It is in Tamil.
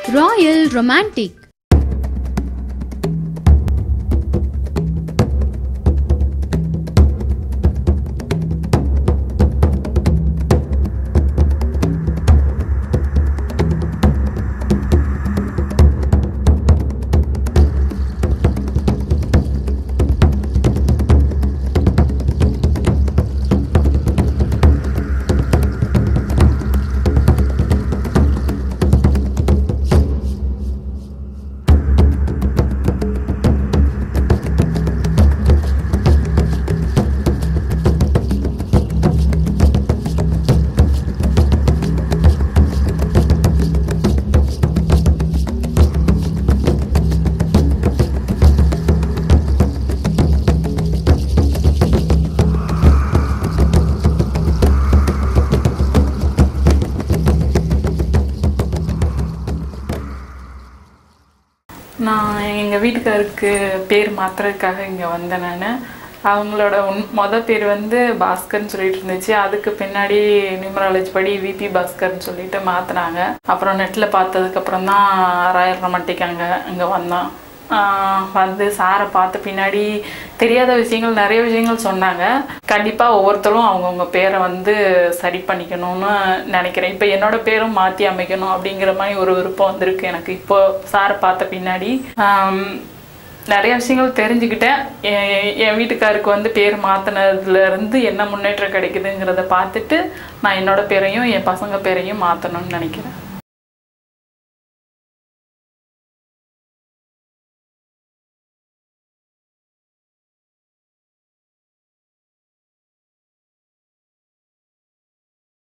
Royal Romantic நான் எங்கள் வீட்டுக்காருக்கு பேர் மாத்துறதுக்காக இங்கே வந்தேன் நான் அவங்களோட உன் மொதல் பேர் வந்து பாஸ்கர்னு சொல்லிட்டு இருந்துச்சு அதுக்கு பின்னாடி நியூமராலஜி படி விபி பாஸ்கர்னு சொல்லிட்டு மாற்றினாங்க அப்புறம் நெட்டில் பார்த்ததுக்கப்புறம் தான் ராயல் ரொமான்டிக் அங்கே இங்கே வந்தோம் ஆஹ் வந்து சாரை பார்த்த பின்னாடி தெரியாத விஷயங்கள் நிறைய விஷயங்கள் சொன்னாங்க கண்டிப்பாக ஒவ்வொருத்தரும் அவங்கவுங்க பேரை வந்து சரி பண்ணிக்கணும்னு நினைக்கிறேன் இப்போ என்னோட பேரும் மாற்றி அமைக்கணும் அப்படிங்கிற மாதிரி ஒரு விருப்பம் வந்திருக்கு எனக்கு இப்போ சாரை பார்த்த பின்னாடி ஆம், நிறைய விஷயங்கள் தெரிஞ்சுக்கிட்டேன் என் என் வீட்டுக்காருக்கு வந்து பேர் மாற்றினதுல இருந்து என்ன முன்னேற்றம் கிடைக்குதுங்கிறத பார்த்துட்டு நான் என்னோட பேரையும் என் பசங்க பேரையும் மாற்றணும்னு நினைக்கிறேன்